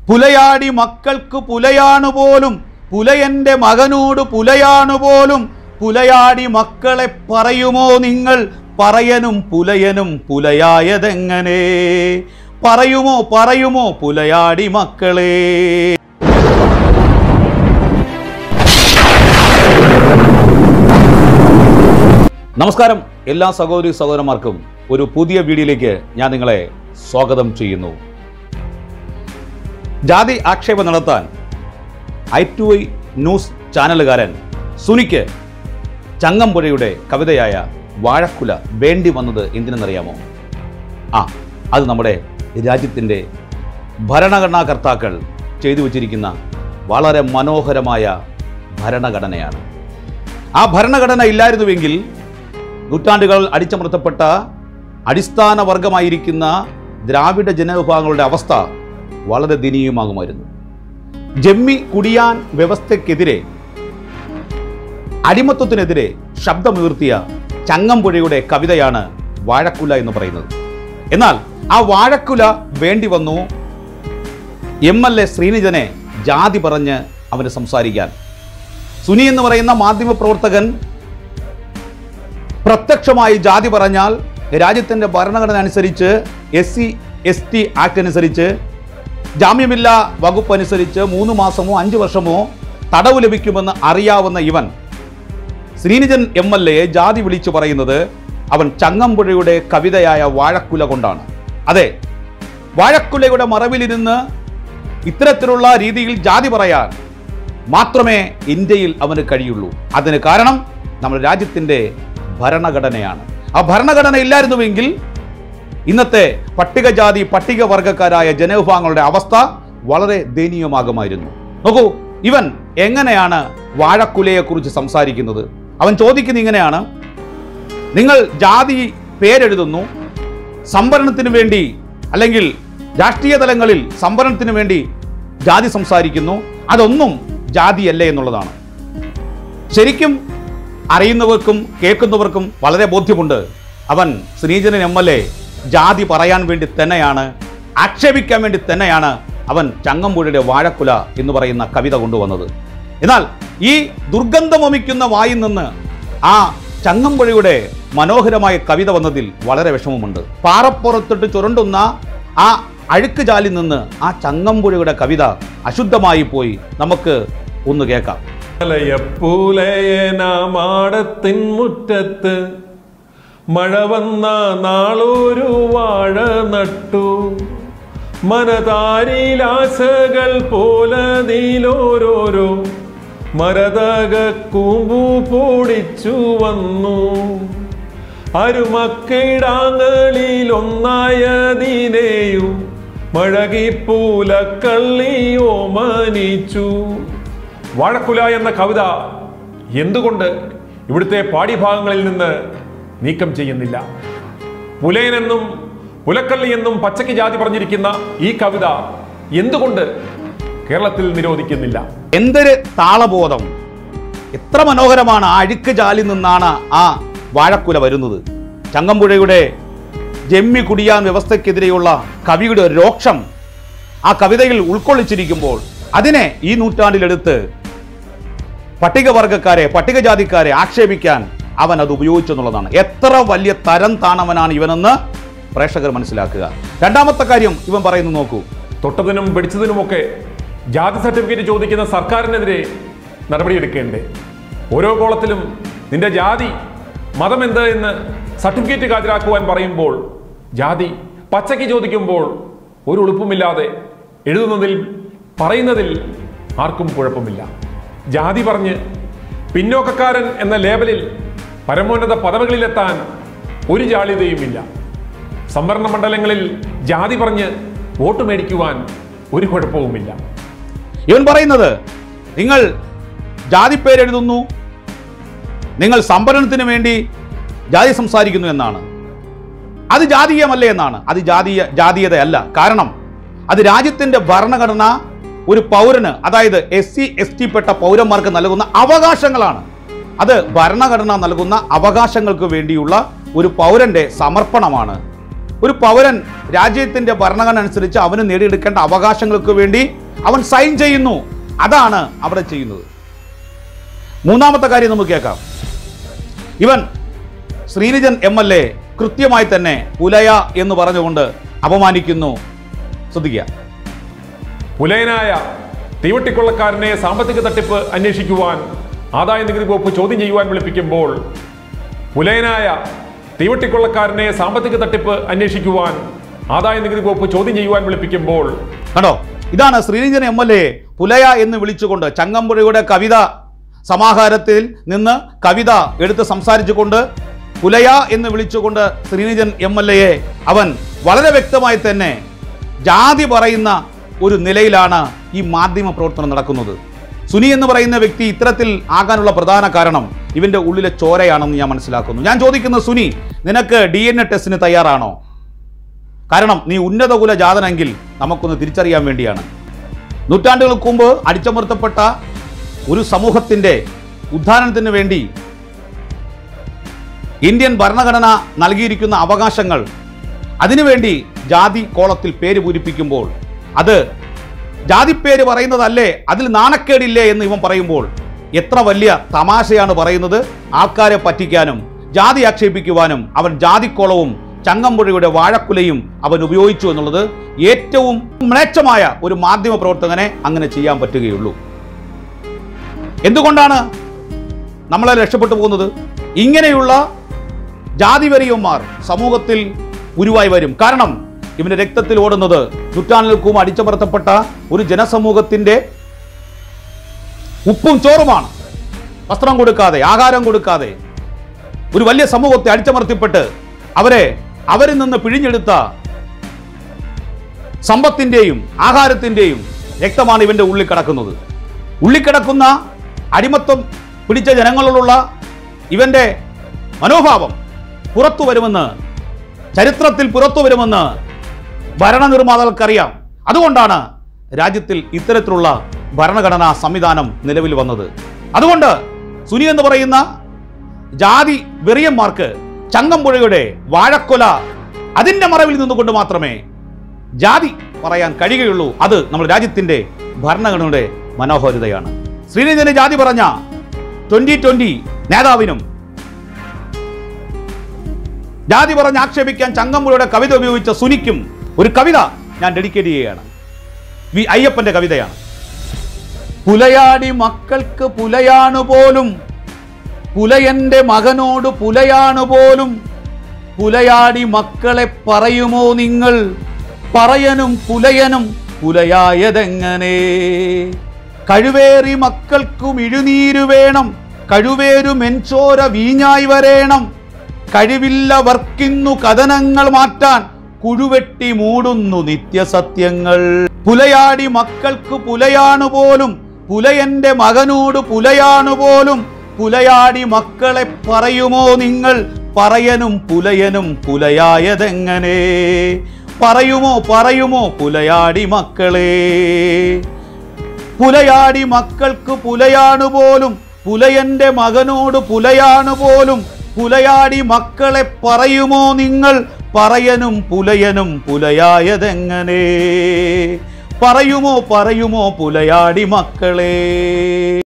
പുലയാടി മക്കൾക്ക് പുലയാണു പോലും പുലയൻ്റെ മകനോട് പുലയാണു പോലും പുലയാടി മക്കളെ പറയുമോ നിങ്ങൾ പറയനും പുലയനും പുലയായതെങ്ങനെ പറയുമോ പറയുമോ പുലയാടി മക്കളെ നമസ്കാരം എല്ലാ സഹോദരി സഹോദരന്മാർക്കും ഒരു പുതിയ വീഡിയോയിലേക്ക് ഞാൻ നിങ്ങളെ സ്വാഗതം ചെയ്യുന്നു ജാതി ആക്ഷേപം നടത്താൻ ഐ ടു ഐ ന്യൂസ് ചാനലുകാരൻ സുനിക്ക് ചങ്ങമ്പുഴയുടെ കവിതയായ വാഴക്കുല വേണ്ടി വന്നത് എന്തിനെന്നറിയാമോ ആ അത് നമ്മുടെ രാജ്യത്തിൻ്റെ ഭരണഘടനാ കർത്താക്കൾ ചെയ്തു വച്ചിരിക്കുന്ന വളരെ മനോഹരമായ ഭരണഘടനയാണ് ആ ഭരണഘടന ഇല്ലായിരുന്നുവെങ്കിൽ നൂറ്റാണ്ടുകൾ അടിച്ചമർത്തപ്പെട്ട അടിസ്ഥാന വർഗമായിരിക്കുന്ന ദ്രാവിഡ ജനവിഭാഗങ്ങളുടെ അവസ്ഥ വളരെ ദയനീയമാകുമായിരുന്നു ജമ്മി കുടിയാൻ വ്യവസ്ഥയ്ക്കെതിരെ അടിമത്വത്തിനെതിരെ ശബ്ദമുയർത്തിയ ചങ്ങമ്പുഴയുടെ കവിതയാണ് വാഴക്കുല എന്ന് പറയുന്നത് എന്നാൽ ആ വാഴക്കുല വേണ്ടി വന്നു എം എൽ എ ശ്രീനിജനെ ജാതി പറഞ്ഞ് അവന് സംസാരിക്കാൻ സുനി എന്ന് പറയുന്ന മാധ്യമ പ്രവർത്തകൻ പ്രത്യക്ഷമായി ജാതി പറഞ്ഞാൽ രാജ്യത്തിൻ്റെ ഭരണഘടന അനുസരിച്ച് S C S T act അനുസരിച്ച് ജാമ്യമില്ലാ വകുപ്പ് അനുസരിച്ച് മൂന്ന് മാസമോ അഞ്ച് വർഷമോ തടവ് ലഭിക്കുമെന്ന് അറിയാവുന്ന ഇവൻ ശ്രീനിജൻ എം എൽ എ ജാതി വിളിച്ചു പറയുന്നത് അവൻ ചങ്ങമ്പുഴയുടെ കവിതയായ വാഴക്കുല കൊണ്ടാണ് അതെ വാഴക്കുലയുടെ മറവിലിരുന്ന് ഇത്തരത്തിലുള്ള രീതിയിൽ ജാതി പറയാൻ മാത്രമേ ഇന്ത്യയിൽ അവന് കഴിയുള്ളൂ അതിന് കാരണം നമ്മുടെ രാജ്യത്തിൻ്റെ ഭരണഘടനയാണ് ആ ഭരണഘടന ഇല്ലായിരുന്നുവെങ്കിൽ ഇന്നത്തെ പട്ടികജാതി പട്ടികവർഗക്കാരായ ജനവിഭാഗങ്ങളുടെ അവസ്ഥ വളരെ ദയനീയമാകുമായിരുന്നു നോക്കൂ ഇവൻ എങ്ങനെയാണ് വാഴക്കുലയെക്കുറിച്ച് സംസാരിക്കുന്നത് അവൻ ചോദിക്കുന്നത് ഇങ്ങനെയാണ് നിങ്ങൾ ജാതി പേരെഴുതുന്നു സംവരണത്തിന് വേണ്ടി അല്ലെങ്കിൽ രാഷ്ട്രീയ തലങ്ങളിൽ സംവരണത്തിന് വേണ്ടി ജാതി സംസാരിക്കുന്നു അതൊന്നും ജാതിയല്ല എന്നുള്ളതാണ് ശരിക്കും അറിയുന്നവർക്കും കേൾക്കുന്നവർക്കും വളരെ ബോധ്യമുണ്ട് അവൻ ശ്രീജനൻ എം എൽ എ ജാതി പറയാൻ വേണ്ടി തന്നെയാണ് ആക്ഷേപിക്കാൻ വേണ്ടി തന്നെയാണ് അവൻ ചങ്ങമ്പുഴയുടെ വാഴക്കുല എന്ന് പറയുന്ന കവിത കൊണ്ടുവന്നത് എന്നാൽ ഈ ദുർഗന്ധമൊമിക്കുന്ന വായിൽ നിന്ന് ആ ചങ്ങമ്പുഴയുടെ മനോഹരമായ കവിത വന്നതിൽ വളരെ വിഷമമുണ്ട് പാറപ്പുറത്തിട്ട് ചുരണ്ടുന്ന ആ അഴുക്ക് ജാലിൽ നിന്ന് ആ ചങ്ങമ്പുഴയുടെ കവിത അശുദ്ധമായി പോയി നമുക്ക് ഒന്ന് കേൾക്കാം മലയപ്പൂലയന മാടത്തിൻ മുറ്റത്ത് മഴ വന്ന നാളൊരു വാഴ നട്ടു മനതാരിലാശകൾ പോലെ നീലോരോരോ മരതക കൂമ്പു പൊടിച്ചു വന്നു അരുമക്കിടാങ്ങളിൽ ഒന്നായതിനെയും മഴകിപ്പൂലക്കള്ളിയോ മനിച്ചു വാഴക്കുല എന്ന കവിത എന്തുകൊണ്ട് ഇവിടുത്തെ പാഠ്യഭാഗങ്ങളിൽ നിന്ന് നീക്കം ചെയ്യുന്നില്ല പുലയനെന്നും പുലക്കള്ളി എന്നും പച്ചയ്ക്ക് ജാതി പറഞ്ഞിരിക്കുന്ന ഈ കവിത എന്തുകൊണ്ട് കേരളത്തിൽ നിരോധിക്കുന്നില്ല എന്തൊരു താളബോധം എത്ര മനോഹരമാണ് ആ അഴുക്ക് ജാലിൽ നിന്നാണ് ആ വാഴക്കുല വരുന്നത് ചങ്ങമ്പുഴയുടെ ജമ്മി കുടിയാൻ വ്യവസ്ഥയ്ക്കെതിരെയുള്ള കവിയുടെ രോക്ഷം ആ കവിതയിൽ ഉൾക്കൊള്ളിച്ചിരിക്കുമ്പോൾ അതിനെ ഈ നൂറ്റാണ്ടിലെടുത്ത് പട്ടികവർഗക്കാരെ പട്ടികജാതിക്കാരെ ആക്ഷേപിക്കാൻ അവൻ അത് ഉപയോഗിച്ചു എന്നുള്ളതാണ് എത്ര വലിയ തരം താണവനാണ് ഇവനെന്ന് പ്രേക്ഷകർ മനസ്സിലാക്കുക രണ്ടാമത്തെ കാര്യം ഇവൻ പറയുന്നു നോക്കൂ തൊട്ടതിനും പിടിച്ചതിനുമൊക്കെ ജാതി സർട്ടിഫിക്കറ്റ് ചോദിക്കുന്ന സർക്കാരിനെതിരെ നടപടിയെടുക്കേണ്ടേ ഓരോ കോളത്തിലും നിന്റെ ജാതി മതം എന്ത് എന്ന് സർട്ടിഫിക്കറ്റ് ഹാജരാക്കുവാൻ പറയുമ്പോൾ ജാതി പച്ചയ്ക്ക് ചോദിക്കുമ്പോൾ ഒരു ഉളുപ്പുമില്ലാതെ എഴുതുന്നതിൽ പറയുന്നതിൽ ആർക്കും കുഴപ്പമില്ല ജാതി പറഞ്ഞ് പിന്നോക്കക്കാരൻ എന്ന ലേബലിൽ പരമോന്നത പദവികളിലെത്താൻ ഒരു ജാള്യതയുമില്ല സംവരണ മണ്ഡലങ്ങളിൽ ജാതി പറഞ്ഞ് വോട്ട് മേടിക്കുവാൻ ഒരു കുഴപ്പവുമില്ല ഇവൻ പറയുന്നത് നിങ്ങൾ ജാതിപ്പേരെഴുതുന്നു നിങ്ങൾ സംഭരണത്തിന് വേണ്ടി ജാതി സംസാരിക്കുന്നു എന്നാണ് അത് ജാതീയമല്ല എന്നാണ് അത് ജാതീയ ജാതീയതയല്ല കാരണം അത് രാജ്യത്തിൻ്റെ ഭരണഘടന ഒരു പൗരന് അതായത് എസ് സി എസ് ടി പെട്ട പൗരന്മാർക്ക് നൽകുന്ന അവകാശങ്ങളാണ് അത് ഭരണഘടന നൽകുന്ന അവകാശങ്ങൾക്ക് വേണ്ടിയുള്ള ഒരു പൗരന്റെ സമർപ്പണമാണ് ഒരു പൗരൻ രാജ്യത്തിന്റെ ഭരണഘടന അനുസരിച്ച് അവന് നേടിയെടുക്കേണ്ട അവകാശങ്ങൾക്ക് വേണ്ടി അവൻ സൈൻ ചെയ്യുന്നു അതാണ് അവിടെ ചെയ്യുന്നത് മൂന്നാമത്തെ കാര്യം നമുക്ക് കേൾക്കാം ഇവൻ ശ്രീനിജൻ എം എൽ എ കൃത്യമായി തന്നെ പുലയ എന്ന് പറഞ്ഞുകൊണ്ട് അപമാനിക്കുന്നു ശ്രദ്ധിക്കുക പുലയനായ തീവട്ടിക്കൊള്ളക്കാരനെ സാമ്പത്തിക തട്ടിപ്പ് അന്വേഷിക്കുവാൻ ആദായ നികുതി വകുപ്പ് ചോദ്യം ചെയ്യുവാൻ വിളിപ്പിക്കുമ്പോൾ പുലയനായ തീവട്ടിക്കൊള്ളക്കാരനെ സാമ്പത്തിക തട്ടിപ്പ് അന്വേഷിക്കുവാൻ ആദായ നികുതി വകുപ്പ് ചോദ്യം ചെയ്യുവാൻ വിളിപ്പിക്കുമ്പോൾ കണ്ടോ ഇതാണ് ശ്രീനിജൻ എം എൽ എ പുലയ എന്ന് വിളിച്ചുകൊണ്ട് ചങ്ങമ്പുഴയുടെ കവിത സമാഹാരത്തിൽ നിന്ന് കവിത എടുത്ത് സംസാരിച്ചുകൊണ്ട് പുലയ എന്ന് വിളിച്ചുകൊണ്ട് ശ്രീനിജൻ എം എൽ എയെ അവൻ വളരെ വ്യക്തമായി തന്നെ ജാതി പറയുന്ന ഒരു നിലയിലാണ് ഈ മാധ്യമ പ്രവർത്തനം നടക്കുന്നത് സുനി എന്ന് പറയുന്ന വ്യക്തി ഇത്തരത്തിൽ ആകാനുള്ള പ്രധാന കാരണം ഇവന്റെ ഉള്ളിലെ ചോരയാണെന്ന് ഞാൻ മനസ്സിലാക്കുന്നു ഞാൻ ചോദിക്കുന്ന സുനി നിനക്ക് ഡി എൻ എ ടെസ്റ്റിന് തയ്യാറാണോ കാരണം നീ ഉന്നതകുല ജാതനെങ്കിൽ നമുക്കൊന്ന് തിരിച്ചറിയാൻ വേണ്ടിയാണ് നൂറ്റാണ്ടുകൾക്ക് മുമ്പ് അടിച്ചമർത്തപ്പെട്ട ഒരു സമൂഹത്തിൻ്റെ ഉദ്ധാരണത്തിന് വേണ്ടി ഇന്ത്യൻ ഭരണഘടന നൽകിയിരിക്കുന്ന അവകാശങ്ങൾ അതിനുവേണ്ടി ജാതി കോളത്തിൽ പേര് പൂരിപ്പിക്കുമ്പോൾ അത് ജാതിപ്പേര് പറയുന്നതല്ലേ അതിൽ നാണക്കേടില്ലേ എന്ന് ഇവൻ പറയുമ്പോൾ എത്ര വലിയ തമാശയാണ് പറയുന്നത് ആൾക്കാരെ പറ്റിക്കാനും ജാതി ആക്ഷേപിക്കുവാനും അവൻ ജാതിക്കോളവും ചങ്ങമ്പുഴയുടെ വാഴക്കുലയും അവൻ ഉപയോഗിച്ചു എന്നുള്ളത് ഏറ്റവും മ്ലേച്ഛമായ ഒരു മാധ്യമ പ്രവർത്തകനെ അങ്ങനെ ചെയ്യാൻ പറ്റുകയുള്ളൂ എന്തുകൊണ്ടാണ് നമ്മളെ രക്ഷപ്പെട്ടു പോകുന്നത് ഇങ്ങനെയുള്ള ജാതിവെറിയന്മാർ സമൂഹത്തിൽ ഉരുവായി വരും കാരണം ഇവന്റെ രക്തത്തിൽ ഓടുന്നത് നൂറ്റാണ്ടുകൾക്കും അടിച്ചമർത്തപ്പെട്ട ഒരു ജനസമൂഹത്തിന്റെ ഉപ്പും ചോറുമാണ് വസ്ത്രം കൊടുക്കാതെ ആഹാരം കൊടുക്കാതെ ഒരു വലിയ സമൂഹത്തെ അടിച്ചമർത്തിപ്പെട്ട് അവരെ അവരിൽ നിന്ന് പിഴിഞ്ഞെടുത്ത സമ്പത്തിന്റെയും ആഹാരത്തിന്റെയും രക്തമാണ് ഇവന്റെ ഉള്ളിൽ കിടക്കുന്നത് ഉള്ളിൽ കിടക്കുന്ന അടിമത്വം പിടിച്ച ജനങ്ങളോടുള്ള ഇവന്റെ മനോഭാവം പുറത്തു വരുമെന്ന് ചരിത്രത്തിൽ പുറത്തു വരുമെന്ന് ഭരണനിർമ്മാതാക്കൾക്കറിയാം അതുകൊണ്ടാണ് രാജ്യത്തിൽ ഇത്തരത്തിലുള്ള ഭരണഘടനാ സംവിധാനം നിലവിൽ വന്നത് അതുകൊണ്ട് സുനി എന്ന് പറയുന്ന ജാതി വെറിയന്മാർക്ക് ചങ്ങമ്പുഴയുടെ വാഴക്കൊല അതിന്റെ മറവിൽ നിന്നുകൊണ്ട് മാത്രമേ ജാതി പറയാൻ കഴിയുകയുള്ളൂ അത് നമ്മുടെ രാജ്യത്തിന്റെ ഭരണഘടനയുടെ മനോഹാരിതയാണ് ശ്രീനിധന് ജാതി പറഞ്ഞ ട്വന്റി ട്വന്റി നേതാവിനും ജാതി പറഞ്ഞ് ആക്ഷേപിക്കാൻ ചങ്ങമ്പുഴയുടെ കവിത ഉപയോഗിച്ച സുനിക്കും ഒരു കവിത ഞാൻ ഡെഡിക്കേറ്റ് ചെയ്യുകയാണ് വി അയ്യപ്പന്റെ കവിതയാണ് പുലയാടി മക്കൾക്ക് പുലയാണു പോലും പുലയന്റെ മകനോട് പുലയാണു പോലും പുലയാടി മക്കളെ പറയുമോ നിങ്ങൾ പറയനും പുലയനും പുലയായതെങ്ങനെ കഴിവേറി മക്കൾക്കും ഇഴുനീരു വേണം കഴിവേരു മെൻചോര വീഞ്ഞായി വരേണം കഴിവില്ലവർക്കിന്നു കഥനങ്ങൾ മാറ്റാൻ കുഴുവെട്ടി മൂടുന്നു നിത്യസത്യങ്ങൾ പുലയാടി മക്കൾക്ക് പുലയാണു പോലും പുലയന്റെ മകനോട് പുലയാണു പോലും പുലയാടി മക്കളെ പറയുമോ നിങ്ങൾ പറയനും പുലയനും പുലയായതെങ്ങനെ പറയുമോ പറയുമോ പുലയാടി മക്കളെ പുലയാടി മക്കൾക്ക് പുലയാണു പോലും പുലയന്റെ മകനോട് പുലയാണു പോലും പുലയാടി മക്കളെ പറയുമോ നിങ്ങൾ പറയനും പുലയനും പുലയായതെങ്ങനെ പറയുമോ പറയുമോ പുലയാടി മക്കളെ